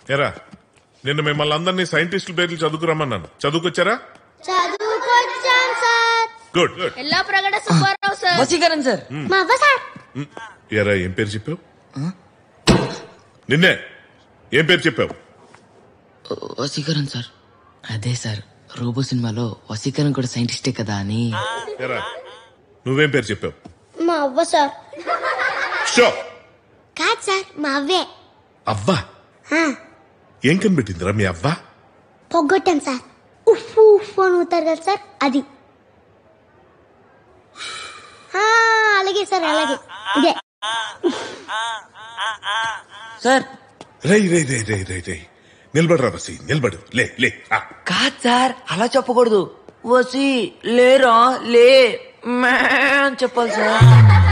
ఎరా నిన్న మిమ్మల్ని అందరినీ సైంటిస్టుల పేర్లు చదువుకురమ్మన్నాను చదువుకొచ్చారా చదువుకొచ్చాం sir good good Yellapragada Subbarao sir Vaseegaran sir మా అవ్వ సార్ ఎరా ఏం పేరు చెప్పావు నిన్నే ఏం పేరు చెప్పావు వసీకరణ్ సార్ అదే సార్ రోబో సినిమాలో వసీకరణ్ కూడా సైంటిస్టే కదా అని ఎరా నువ్వేం పేరు చెప్పావు మా అవ్వ సార్ షో కాదు సార్ మా అవ్వే అవ్వా ఆ, ఏం కనిపెట్టిందిరా మీ అవ్వ పొగ్గొట్టాం సార్ ఉఫ్ ఉఫ్ అని ఊతారు కదా సార్ అది ఆ, అలాగే సార్ అలాగే ఇదే సార్ రై రై రై రై రై రై నిలబడరా బసి నిలబడు లే లే ఆ. కాదు సార్ అలా చెప్పకూడదు వసి లేరా లే మ్యా అని చెప్పాలి సార్